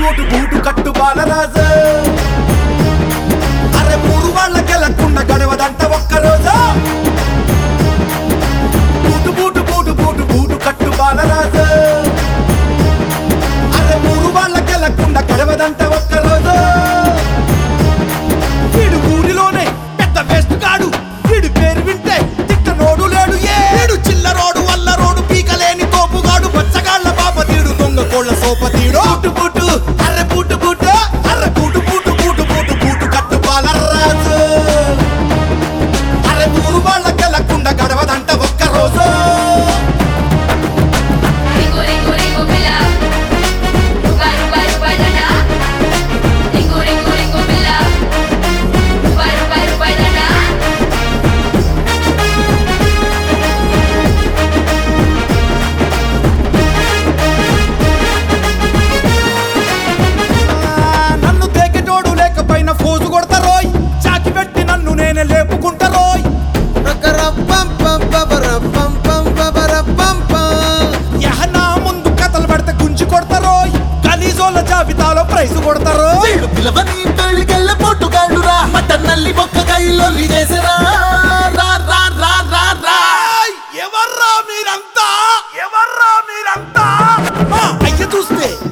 Boot boot కట్టు బాలరాజు అరే మూడు వాళ్ళకెళ్ళకుండా గడవదంట ఒక్క రోజు boot boot boot boot boot కట్టు బాలరాజు అరే మూడు వాళ్ళకెళ్ళకుండా గడవదంట ఒక్క రోజు వీడు ఊరిలోనే పెద్ద వేస్ట్ కాడు వీడి పేరు వింటే తిట్టనోడు లేడు ఏ వీడు చిల్లరోడు వల్లరోడు పీకలేని తోపుగాడు బచ్చగాళ్ళ బాపతీడు దొంగ కోళ్ళ సోపతీడు పుట్టు పుట్టు అర్రె పుట్టు పుట్టు అర్రె పుట్టు పుట్టు పుట్టు పుట్టు పుట్టు కట్టు బాలరాజు అరే ఊరు వాళ్ళకెళ్ళకుండా గడవదంట ఒక్క రోజు Ringo ringo ringo bella, ruba ruba ruba dada. Ringo ringo ringo bella, ruba ruba ruba dada. ఆ, నన్ను తేకెటోడు లేకపోయినా ఫోజు కొడతారోయ్ చాకి పెట్టి నన్ను నేనే లేపుకుంటారోయ్ యహ నా ముందు కథలు పడితే గుంజి కొడతారోయ్ గలీజోళ్ళ జాబితాలో ప్రైజ్ కొడతారోయ్ వీళ్ళు పిలవని పెళ్ళికెళ్ళ పొట్టుగాళ్ళురా మటన్ నల్లి బొక్క కైలొల్లి చేసరా రా రా రా రా రా ఏయ్! ఎవర్రా మీరంతా ఎవర్రా మీరంతా మా అయ్య చూస్తే